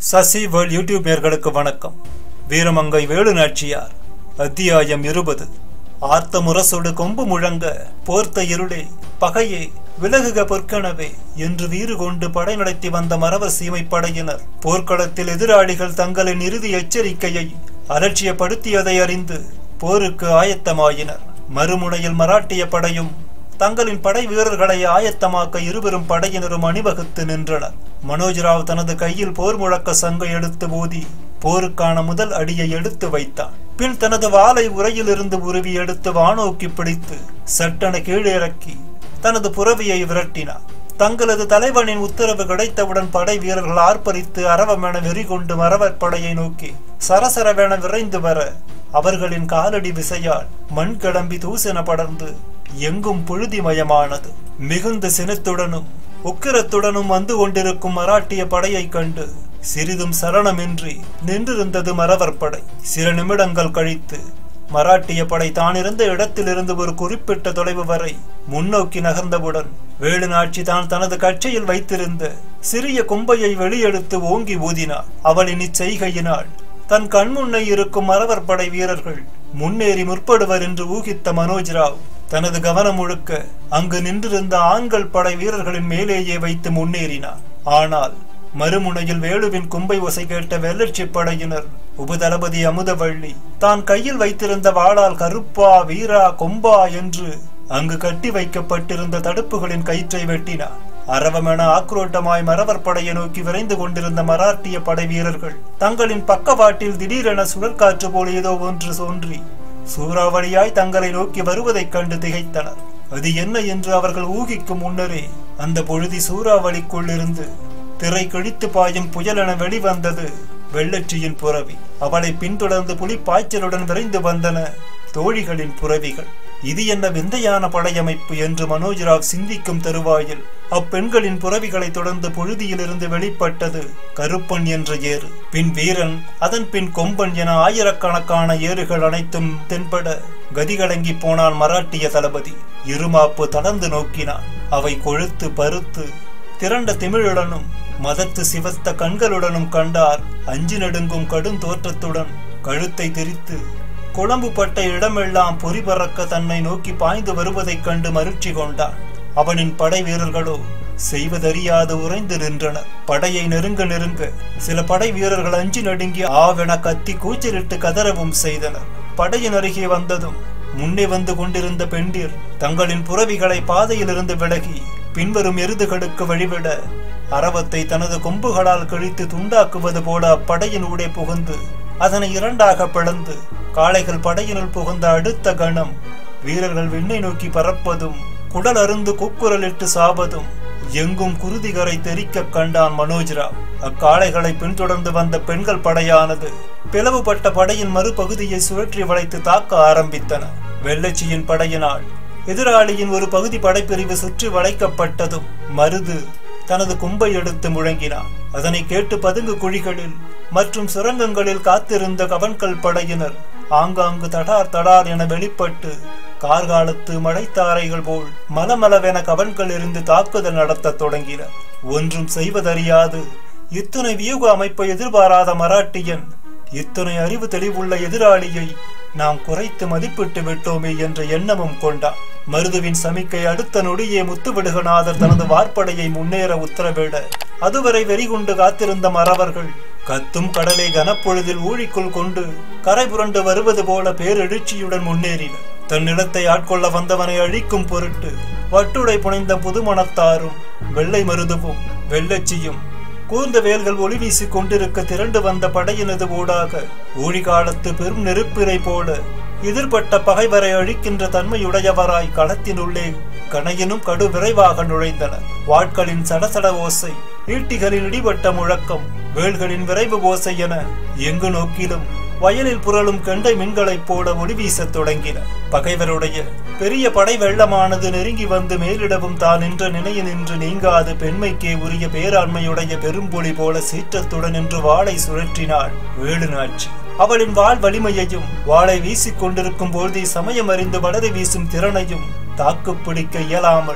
Sasi world YouTube நேர்களுக்கு வணக்கம் வீரமங்கை வேலு நாச்சியார் அத்தியாயம் இருபது ஆர்த்த முரசொடு கொம்பு முழங்க போர்த்த இருளே பகையே விலகுக பொற்கனவே என்று வீறு கொண்டு படை நடத்தி வந்த மரவர் சீமை படையினர் போர்க்களத்தில் எதிராளிகள் தங்களின் இறுதி எச்சரிக்கையை அலட்சியப்படுத்தியதை அறிந்து போருக்கு ஆயத்தமாயினர் மறுமுனையில் மராட்டிய படையும் தங்களின் படை வீரர்களை ஆயத்தமாக்க இருவரும் படையினரும் அணிவகுத்து நின்றனர் மனோஜ்ராவ் தனது கையில் போர் முழக்க சங்கை எடுத்து மோதி போருக்கான முதல் அடியை எடுத்து வைத்தான் பின் தனது வாளை உரையிலிருந்து உருவி எடுத்து வானோக்கி பிடித்து சட்டென கீழிறக்கி தனது புறவியை விரட்டினார் தங்களது தலைவனின் உத்தரவு கிடைத்தவுடன் படை வீரர்கள் ஆர்ப்பரித்து அரவமென வெறி கொண்டு மரவர் படையை நோக்கி சரசரவென விரைந்து வர அவர்களின் காலடி விசையால் மண் கிளம்பி தூசென படர்ந்து எங்கும் புழுதிமயமானது மிகுந்த சினத்துடனும் உக்கிரத்துடனும் வந்து கொண்டிருக்கும் மராட்டிய படையைக் கண்டு சிறிதும் சரணமின்றி நின்றிருந்தது மரவர் படை சில நிமிடங்கள் கழித்து மராட்டிய படை தானிருந்த இடத்திலிருந்து ஒரு குறிப்பிட்ட தொலைவு வரை முன்னோக்கி நகர்ந்தவுடன் வேலுநாட்சி தான் தனது கட்சியில் வைத்திருந்த சிறிய கும்பையை வெளியெடுத்து ஓங்கி ஊதினார் அவளின் இச்செய்கையினால் தன் கண்முன்னை இருக்கும் மரவர் படை வீரர்கள் முன்னேறி முற்படுவர் என்று ஊகித்த மனோஜ்ராவ் தனது கவனம் முழுக்க அங்கு நின்றிருந்த ஆண்கள் படை வீரர்களின் மேலேயே வைத்து முன்னேறினார் ஆனால் மறுமுனையில் வேலுவின் கும்பை ஒசை கேட்ட வெள்ளச்சி படையினர் உபதளபதி அமுதவள்ளி தான் கையில் வைத்திருந்த வாளால் கருப்பா வீரா கொம்பா என்று அங்கு கட்டி வைக்கப்பட்டிருந்த தடுப்புகளின் கயிற்றை வெட்டினார் அரவமென ஆக்ரோட்டமாய் மரவர் படையை நோக்கி விரைந்து கொண்டிருந்த மராட்டிய படை வீரர்கள் தங்களின் பக்கவாட்டில் திடீரென சுழற்காற்று போல ஏதோ ஒன்று தோன்றி சூறாவளியாய் தங்களை நோக்கி வருவதைக் கண்டு திகைத்தனர் அது என்ன என்று அவர்கள் ஊகிக்கும் முன்னரே அந்த பொழுதி சூறாவளிக்குள் இருந்து திரை கிழித்து பாயும் புயலென வெளிவந்தது வெள்ளச்சியின் புறவி அவளை பின்தொடர்ந்து புலி பாய்ச்சலுடன் விரைந்து வந்தன தோழிகளின் புறவிகள் இது என்ன விந்தையான படையமைப்பு என்று மனோஜ்ராவ் சிந்திக்கும் தருவாயில் அப்பெண்களின் புறவிகளை தொடர்ந்து புழுதியிலிருந்து வெளிப்பட்டது கருப்பன் என்ற ஏறு பின் வீரன் அதன் பின் கொம்பன் என ஆயிரக்கணக்கான ஏறுகள் அனைத்தும் தென்பட கதிகலங்கி போனான் மராட்டிய தளபதி இருமாப்பு தளர்ந்து நோக்கினான் அவை கொழுத்து பருத்து திரண்ட திமிழுடனும் மதத்து சிவத்த கண்களுடனும் கண்டார் அஞ்சு நடுங்கும் கடும் தோற்றத்துடன் கழுத்தை திரித்து குழம்பு பட்ட இடமெல்லாம் பொறி பறக்க தன்னை நோக்கி பாய்ந்து வருவதைக் கண்டு மகிழ்ச்சி கொண்டான் அவனின் படை வீரர்களோ செய்வதறியாது உறைந்து நின்றனர் படையை நெருங்க நெருங்க சில படை வீரர்கள் அஞ்சு நடுங்கி ஆவென கத்தி கூச்சலிட்டு கதறவும் செய்தனர் படையின் அருகே வந்ததும் முன்னே வந்து கொண்டிருந்த பெண்டீர் தங்களின் புறவிகளை பாதையிலிருந்து விலகி பின்வரும் எருதுகளுக்கு வழிவிட அரவத்தை தனது கொம்புகளால் கிழித்து துண்டாக்குவது போல அப்படையின் ஊடே புகுந்து அதனை இரண்டாக பிளந்து காளைகள் படையினுள் புகுந்த அடுத்த கணம் வீரர்கள் விண்ணை நோக்கி பறப்பதும் குடல் அருந்து கூக்குரலிட்டு சாவதும் எங்கும் குருதிகரை தெரிக்க கண்டான் மனோஜ்ராவ் அக்காளைகளை பின்தொடர்ந்து வந்த பெண்கள் படையானது பிளவுபட்ட படையின் மறுபகுதியை சுழற்றி வளைத்து தாக்க ஆரம்பித்தன வெள்ளச்சியின் படையினால் எதிராளியின் ஒரு பகுதி படைப்பிரிவு சுற்றி வளைக்கப்பட்டதும் மருது தனது கும்பை எடுத்து முழங்கினார் அதனை கேட்டு பதுங்கு குழிகளில் மற்றும் சுரங்கங்களில் காத்திருந்த கவன்கள் படையினர் ஆங்காங்கு தடார் தடார் என வெளிப்பட்டு கார்காலத்து மழைத்தாரைகள் போல் மலமளவென கவன்கள் இருந்து தாக்குதல் நடத்த தொடங்கினர் ஒன்றும் செய்வதறியாது இத்தனை வியூக அமைப்பை எதிர்பாராத மராட்டியன் இத்தனை அறிவு தெளிவுள்ள எதிராளியை நாம் குறைத்து மதிப்பிட்டு விட்டோமே என்ற எண்ணமும் கொண்டான் மருதுவின் சமிக்கை அடுத்த நொடியே முத்துவிடுகநாதர் தனது வார்ப்படையை முன்னேற உத்தரவிட அதுவரை வெறிகுண்டு காத்திருந்த மறவர்கள் கத்தும் கடலை கனப்பொழுதில் ஊழிக்குள் கொண்டு கரை புரண்டு வருவது போல பேரெழுச்சியுடன் முன்னேறினர் தன் நிலத்தை ஆட்கொள்ள வந்தவனை அழிக்கும் பொருட்டு வட்டுடை புனைந்த புதுமணத்தாரும் வெள்ளை மருதுவும் வெள்ளச்சியும் கூர்ந்த வேல்கள் ஒளி வீசிக் கொண்டிருக்க திரண்டு வந்த படையினது ஊடாக ஊழிகாலத்து பெரும் நெருப்பிரை போல எதிர்பட்ட பகைவரை அழிக்கின்ற தன்மையுடையவராய் களத்தினுள்ளே கணையினும் கடு விரைவாக நுழைந்தனர் வாட்களின் சடசட ஓசை ஈட்டிகளின் இடிபட்ட முழக்கம் வேல்களின் விரைவு ஓசை என எங்கு நோக்கிலும் வயலில் புரளும் கெண்டை மின்களைப் போல ஒளி வீசத் தொடங்கின பகைவருடைய பெரிய படை வெள்ளமானது நெருங்கி வந்து மேலிடவும் தான் நின்ற நினைய நின்று நீங்காது பெண்மைக்கே உரிய பேராண்மையுடைய பெரும்பொலி போல சீற்றத்துடன் நின்று வாளை சுழற்றினாள் வேலுநாட்சி அவளின் வாள் வலிமையையும் வாளை வீசிக் கொண்டிருக்கும் பொழுதே சமயம் அறிந்து வளர வீசும் திறனையும் தாக்குப்பிடிக்க இயலாமல்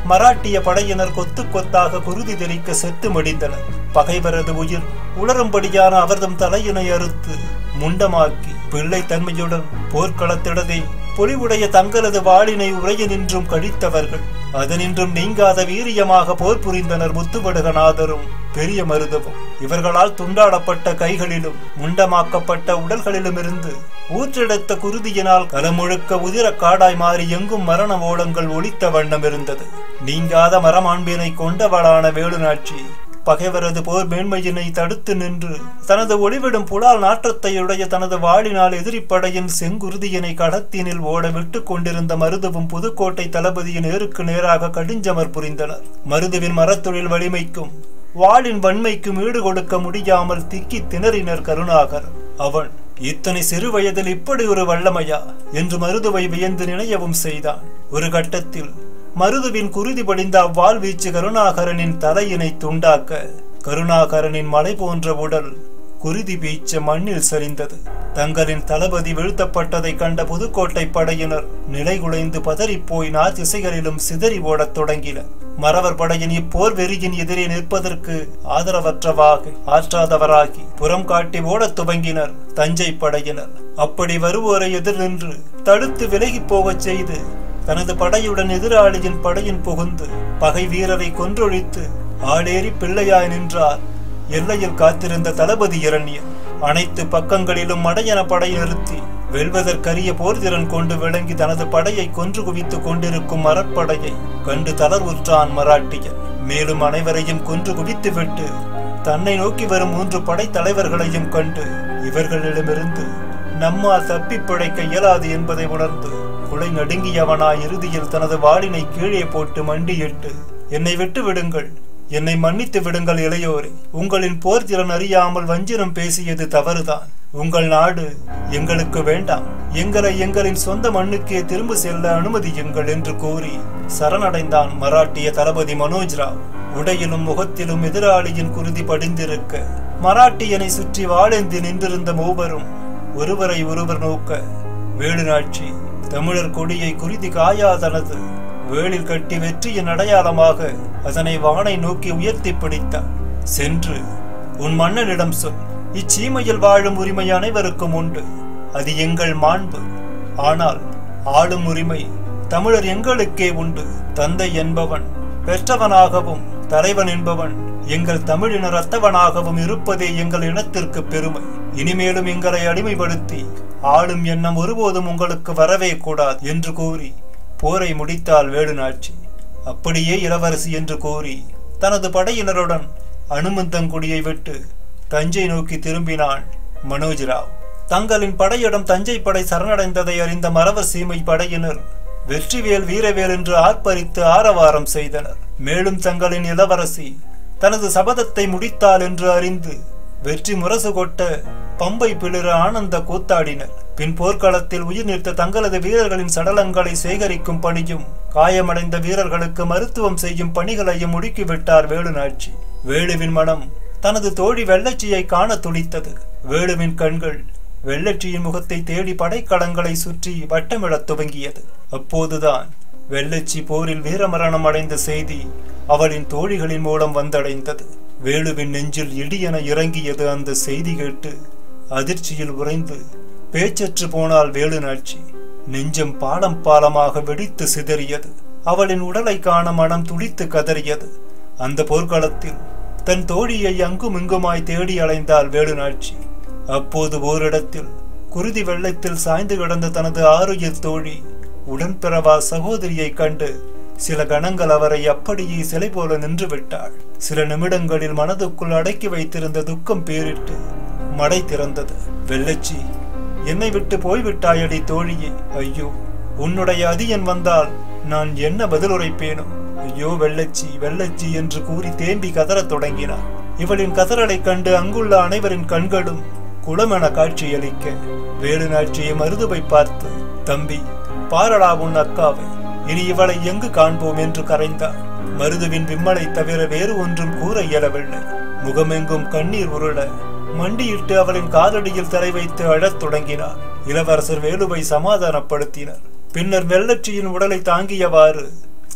மராட்டிய படையினர் கொத்து கொத்தாக குருதி தெறிக்க செத்து மடிந்தனர் பகைவரது உயிர் உளரும்படியான அவர்தம் தலையினை அறுத்து முண்டமாக்கி பிள்ளை தன்மையுடன் போர்க்களத்திடதே பொலிவுடைய தங்களது வாளினை உரைய நின்றும் கழித்தவர்கள் அதனின்றும் நீங்காத வீரியமாக போர் புரிந்தனர் முத்துவடுகநாதரும் பெரிய மருதவும் இவர்களால் துண்டாடப்பட்ட கைகளிலும் முண்டமாக்கப்பட்ட உடல்களிலும் இருந்து ஊற்றெடுத்த குருதியினால் கலமுழுக்க உதிர காடாய் மாறி எங்கும் மரண ஓலங்கள் ஒலித்த வண்ணம் இருந்தது நீங்காத மரமாண்பினை கொண்டவளான வேலுநாட்சி பகைவரது போர் மேன்மையினை தடுத்து நின்று தனது ஒளிவிடும் புலால் நாற்றத்தையுடைய தனது வாளினால் எதிரிப்படையின் செங்குருதியினை கடத்தினில் ஓட விட்டு கொண்டிருந்த மருதுவும் புதுக்கோட்டை தளபதியின் நேருக்கு நேராக கடிஞ்சமர் புரிந்தனர் மருதுவின் மரத்தொழில் வலிமைக்கும் வாளின் வன்மைக்கும் ஈடு கொடுக்க முடியாமல் திக்கி திணறினர் கருணாகர் அவன் இத்தனை சிறு வயதில் இப்படி ஒரு வல்லமையா என்று மருதுவை வியந்து நினையவும் செய்தான் ஒரு கட்டத்தில் மருதுவின் குருதி படிந்த அவ்வாள் வீச்சு கருணாகரனின் தலையினை துண்டாக்க கருணாகரனின் மலை போன்ற உடல் குருதி பீச்ச மண்ணில் சரிந்தது தங்களின் தளபதி வீழ்த்தப்பட்டதை கண்ட புதுக்கோட்டை படையினர் நிலைகுலைந்து பதறிப்போய் நா திசைகளிலும் சிதறி ஓடத் தொடங்கினர் மறவர் படையின் இப்போர் வெறியின் எதிரே நிற்பதற்கு ஆதரவற்றவாக ஆற்றாதவராகி புறம் காட்டி ஓடத் துவங்கினர் தஞ்சை படையினர் அப்படி வருவோரை எதிர் நின்று தடுத்து விலகி போகச் செய்து தனது படையுடன் எதிராளியின் படையின் புகுந்து பகை வீரரை கொன்றொழித்து ஆளேறி பிள்ளையாய் நின்றார் எல்லையில் காத்திருந்த தளபதி இரண்யன் அனைத்து பக்கங்களிலும் மடையன படை நிறுத்தி வெல்வதற்கரிய போர்திறன் கொண்டு விளங்கி தனது படையை கொன்று குவித்துக் கொண்டிருக்கும் மரப்படையை கண்டு தளர்வுற்றான் மராட்டியன் மேலும் அனைவரையும் கொன்று குவித்துவிட்டு தன்னை நோக்கி வரும் மூன்று படை தலைவர்களையும் கண்டு இவர்களிடமிருந்து நம்மால் தப்பி பிழைக்க இயலாது என்பதை உணர்ந்து குலை நடுங்கியவனாய் இறுதியில் தனது வாளினை கீழே போட்டு மண்டியிட்டு என்னை விட்டு விடுங்கள் என்னை மன்னித்து விடுங்கள் இளையோரே உங்களின் போர் திறன் அறியாமல் வஞ்சிரம் பேசியது தவறுதான் உங்கள் நாடு எங்களுக்கு வேண்டாம் எங்களை எங்களின் சொந்த மண்ணுக்கே திரும்ப செல்ல அனுமதியுங்கள் என்று கூறி சரணடைந்தான் மராட்டிய தளபதி மனோஜ் ராவ் உடையிலும் முகத்திலும் எதிராளியின் குருதி படிந்திருக்க மராட்டியனை சுற்றி வாழேந்தி நின்றிருந்த மூவரும் ஒருவரை ஒருவர் நோக்க வேலுநாட்சி தமிழர் கொடியை குருதி காயாதனது வேலில் கட்டி வெற்றியின் அடையாளமாக அதனை வானை நோக்கி உயர்த்தி பிடித்தான் சென்று உன் மன்னனிடம் சொல் இச்சீமையில் வாழும் உரிமை அனைவருக்கும் உண்டு அது எங்கள் மாண்பு ஆனால் ஆளும் உரிமை தமிழர் எங்களுக்கே உண்டு தந்தை என்பவன் பெற்றவனாகவும் தலைவன் என்பவன் எங்கள் தமிழினர் அத்தவனாகவும் இருப்பதே எங்கள் இனத்திற்கு பெருமை இனிமேலும் எங்களை அடிமைப்படுத்தி ஆளும் எண்ணம் ஒருபோதும் உங்களுக்கு வரவே கூடாது என்று கூறி போரை முடித்தாள் வேலுநாட்சி அப்படியே இளவரசி என்று கூறி தனது படையினருடன் அனுமந்தங்குடியை விட்டு தஞ்சை நோக்கி திரும்பினான் மனோஜ்ராவ் தங்களின் படையிடம் தஞ்சை படை சரணடைந்ததை அறிந்த மரவர் சீமை படையினர் வெற்றிவேல் வீரவேல் என்று ஆர்ப்பரித்து ஆரவாரம் செய்தனர் மேலும் தங்களின் இளவரசி தனது சபதத்தை முடித்தாள் என்று அறிந்து வெற்றி முரசு கொட்ட பம்பை பிளிர ஆனந்த கூத்தாடினர் பின் போர்க்களத்தில் உயிர் நீர்த்த தங்களது வீரர்களின் சடலங்களை சேகரிக்கும் பணியும் காயமடைந்த வீரர்களுக்கு மருத்துவம் செய்யும் பணிகளையும் முடுக்கிவிட்டார் வேலுநாட்சி வேலுவின் மனம் தனது தோழி வெள்ளச்சியை காண துடித்தது வேலுவின் கண்கள் வெள்ளச்சியின் முகத்தை தேடி படைக்கலங்களை சுற்றி வட்டமிடத் துவங்கியது அப்போதுதான் வெள்ளச்சி போரில் வீரமரணம் அடைந்த செய்தி அவளின் தோழிகளின் மூலம் வந்தடைந்தது வேலுவின் நெஞ்சில் இடியென இறங்கியது அந்த செய்தி கேட்டு அதிர்ச்சியில் உறைந்து பேச்சற்று போனால் வேலுநாட்சி நெஞ்சம் பாலம் பாலமாக வெடித்து சிதறியது அவளின் உடலை காண மனம் துடித்து கதறியது அந்த போர்க்களத்தில் தன் தோழியை அங்கும் இங்குமாய் தேடி அலைந்தாள் வேலுநாட்சி அப்போது ஓரிடத்தில் குருதி வெள்ளத்தில் சாய்ந்து கிடந்த தனது ஆறுயிர் தோழி உடன்பிறவா சகோதரியை கண்டு சில கணங்கள் அவரை அப்படியே சிலை போல நின்று விட்டாள் சில நிமிடங்களில் மனதுக்குள் அடக்கி வைத்திருந்த துக்கம் பேரிட்டு மடை திறந்தது வெள்ளச்சி என்னை விட்டு போய்விட்டாயடி தோழியே ஐயோ உன்னுடைய அதியன் வந்தால் நான் என்ன பதில் உரைப்பேனும் ஐயோ வெள்ளச்சி வெள்ளச்சி என்று கூறி தேம்பி கதறத் தொடங்கினார் இவளின் கதறலைக் கண்டு அங்குள்ள அனைவரின் கண்களும் குளமென காட்சியளிக்க வேலுநாட்சியை மருதுவை பார்த்து தம்பி பாரடா உன் அக்காவை இனி இவளை எங்கு காண்போம் என்று கரைந்தார் மருதுவின் விம்மலை தவிர வேறு ஒன்றும் கூற இயலவில்லை முகமெங்கும் கண்ணீர் உருள மண்டியிட்டு அவளின் காலடியில் தலை வைத்து அழத் தொடங்கினார் இளவரசர் வேலுவை சமாதானப்படுத்தினர் பின்னர் வெள்ளச்சியின் உடலை தாங்கியவாறு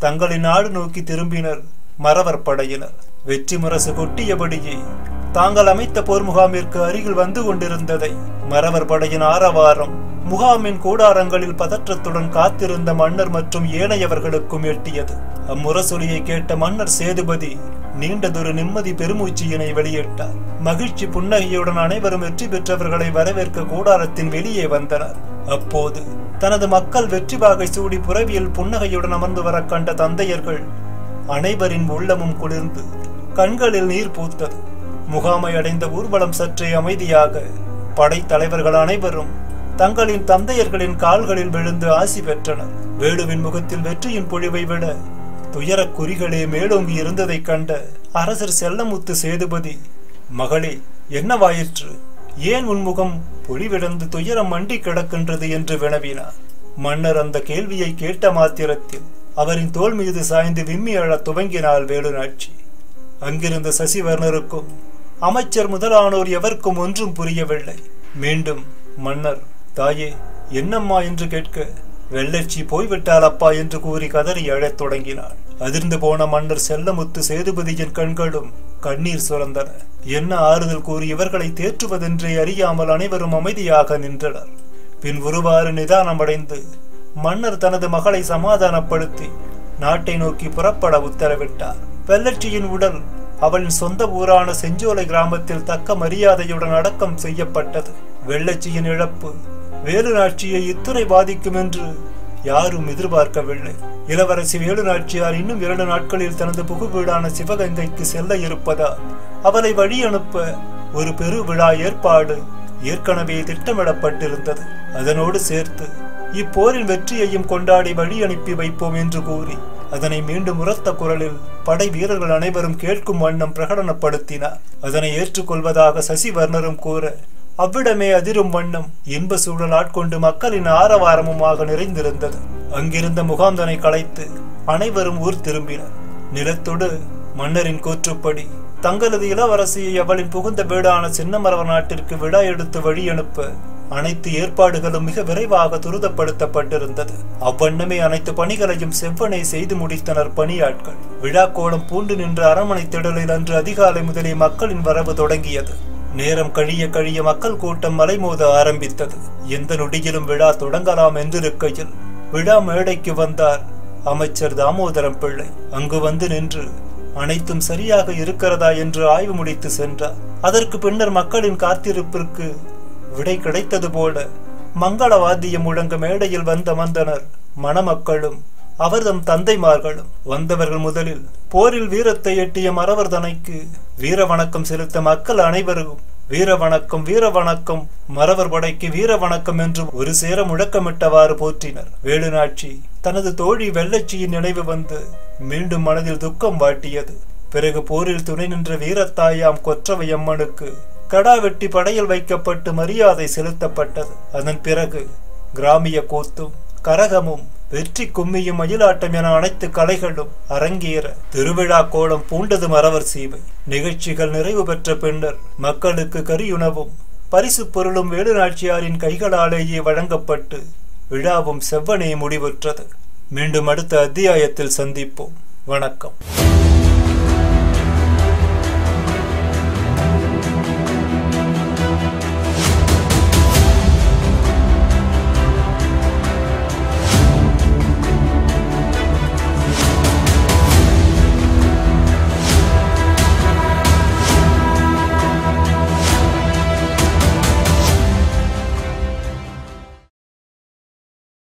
தங்களின் நாடு நோக்கி திரும்பினர் மறவர் படையினர் வெற்றி முரசு கொட்டியபடியே தாங்கள் அமைத்த போர் முகாமிற்கு அருகில் வந்து கொண்டிருந்ததை மறவர் படையின் ஆரவாரம் முகாமின் கூடாரங்களில் பதற்றத்துடன் காத்திருந்த மன்னர் மற்றும் ஏனையவர்களுக்கும் எட்டியது அம்முரசொலியை கேட்ட மன்னர் சேதுபதி நீண்டதொரு நிம்மதி பெருமூச்சியினை வெளியிட்டார் மகிழ்ச்சி புன்னகையுடன் அனைவரும் வெற்றி பெற்றவர்களை வரவேற்க கூடாரத்தின் வெளியே வந்தனர் அப்போது தனது மக்கள் வெற்றி பாகை சூடி புறவியில் புன்னகையுடன் அமர்ந்து வர கண்ட தந்தையர்கள் அனைவரின் உள்ளமும் குளிர்ந்து கண்களில் நீர் பூத்தது முகாமை அடைந்த ஊர்வலம் சற்றே அமைதியாக படைத்தலைவர்கள் அனைவரும் தங்களின் தந்தையர்களின் கால்களில் விழுந்து ஆசி பெற்றனர் வேலுவின் முகத்தில் வெற்றியின் பொழிவை விட துயரக் குறிகளே மேலோங்கி இருந்ததைக் கண்ட அரசர் செல்லமுத்து சேதுபதி மகளே என்னவாயிற்று ஏன் உன் முகம் பொழிவிழந்து துயரம் மண்டி கிடக்கின்றது என்று வினவினார் மன்னர் அந்த கேள்வியை கேட்ட மாத்திரத்தில் அவரின் தோள் மீது சாய்ந்து விம்மி அழத் துவங்கினாள் வேலுநாட்சி அங்கிருந்த சசிவர்ணருக்கும் அமைச்சர் முதலானோர் எவருக்கும் ஒன்றும் புரியவில்லை மீண்டும் மன்னர் தாயே என்னம்மா என்று கேட்க வெள்ளச்சி போய்விட்டாள் அப்பா என்று கூறி கதறி அழத் தொடங்கினாள் அதிர்ந்து போன மன்னர் செல்லமுத்து சேதுபதியின் கண்களும் கண்ணீர் சுரந்தன என்ன ஆறுதல் கூறி இவர்களை தேற்றுவதென்றே அறியாமல் அனைவரும் அமைதியாக நின்றனர் பின் ஒருவாறு நிதானமடைந்து மன்னர் தனது மகளை சமாதானப்படுத்தி நாட்டை நோக்கி புறப்பட உத்தரவிட்டார் வெள்ளச்சியின் உடல் அவளின் சொந்த ஊரான செஞ்சோலை கிராமத்தில் தக்க மரியாதையுடன் அடக்கம் செய்யப்பட்டது வெள்ளச்சியின் இழப்பு வேலுநாட்சியை இத்துறை பாதிக்கும் என்று யாரும் எதிர்பார்க்கவில்லை இளவரசி வேலுநாச்சியார் இன்னும் இரண்டு நாட்களில் தனது புகுவீடான சிவகங்கைக்கு செல்ல இருப்பதால் அவளை வழி அனுப்ப ஒரு பெரு விழா ஏற்பாடு ஏற்கனவே திட்டமிடப்பட்டிருந்தது அதனோடு சேர்த்து இப்போரின் வெற்றியையும் கொண்டாடி வழி அனுப்பி வைப்போம் என்று கூறி அதனை மீண்டும் உரத்த குரலில் படை வீரர்கள் அனைவரும் கேட்கும் வண்ணம் பிரகடனப்படுத்தினார் அதனை ஏற்றுக்கொள்வதாக சசிவர்ணரும் கூற அவ்விடமே அதிரும் வண்ணம் இன்ப சூழல் ஆட்கொண்டு மக்களின் ஆரவாரமுமாக நிறைந்திருந்தது அங்கிருந்த முகாந்தனை களைத்து அனைவரும் ஊர் திரும்பினர் நிலத்தொடு மன்னரின் கூற்றுப்படி தங்களது இளவரசியை அவளின் புகுந்த வீடான சின்னமரவர் நாட்டிற்கு விழா எடுத்து வழி அனுப்ப அனைத்து ஏற்பாடுகளும் மிக விரைவாக துரிதப்படுத்தப்பட்டிருந்தது அவ்வண்ணமே அனைத்து பணிகளையும் செவ்வனே செய்து முடித்தனர் பணியாட்கள் விழா கோலம் பூண்டு நின்ற அரண்மனை திடலில் அன்று அதிகாலை முதலே மக்களின் வரவு தொடங்கியது நேரம் கழிய கழிய மக்கள் கூட்டம் மலைமோத ஆரம்பித்தது எந்த நொடியிலும் விழா தொடங்கலாம் என்றிருக்கையில் விழா மேடைக்கு வந்தார் அமைச்சர் தாமோதரம் பிள்ளை அங்கு வந்து நின்று அனைத்தும் சரியாக இருக்கிறதா என்று ஆய்வு முடித்து சென்றார் அதற்கு பின்னர் மக்களின் காத்திருப்பிற்கு விடை கிடைத்தது போல மங்கள வாத்தியம் முழங்க மேடையில் வந்த வந்தனர் மணமக்களும் அவர்தம் தந்தைமார்களும் வந்தவர்கள் முதலில் போரில் வீரத்தை எட்டிய மறவர் தனைக்கு வீர வணக்கம் செலுத்த மக்கள் அனைவரும் வீர வணக்கம் வீர வணக்கம் மறவர் படைக்கு வீர வணக்கம் என்று ஒரு சேர முழக்கமிட்டவாறு போற்றினர் வேலுநாட்சி தனது தோழி வெள்ளச்சியின் நினைவு வந்து மீண்டும் மனதில் துக்கம் வாட்டியது பிறகு போரில் துணை நின்ற வீரத்தாயாம் கொற்றவை அம்மனுக்கு கடா வெட்டி படையில் வைக்கப்பட்டு மரியாதை செலுத்தப்பட்டது அதன் பிறகு கிராமிய கூத்தும் கரகமும் வெற்றி கும்மியும் மயிலாட்டம் என அனைத்து கலைகளும் அரங்கேற திருவிழா கோலம் பூண்டது மறவர் சீவை நிகழ்ச்சிகள் நிறைவு பெற்ற பின்னர் மக்களுக்கு கரியுணவும் பரிசு பொருளும் வேலுநாச்சியாரின் கைகளாலேயே வழங்கப்பட்டு விழாவும் செவ்வனே முடிவுற்றது மீண்டும் அடுத்த அத்தியாயத்தில் சந்திப்போம் வணக்கம்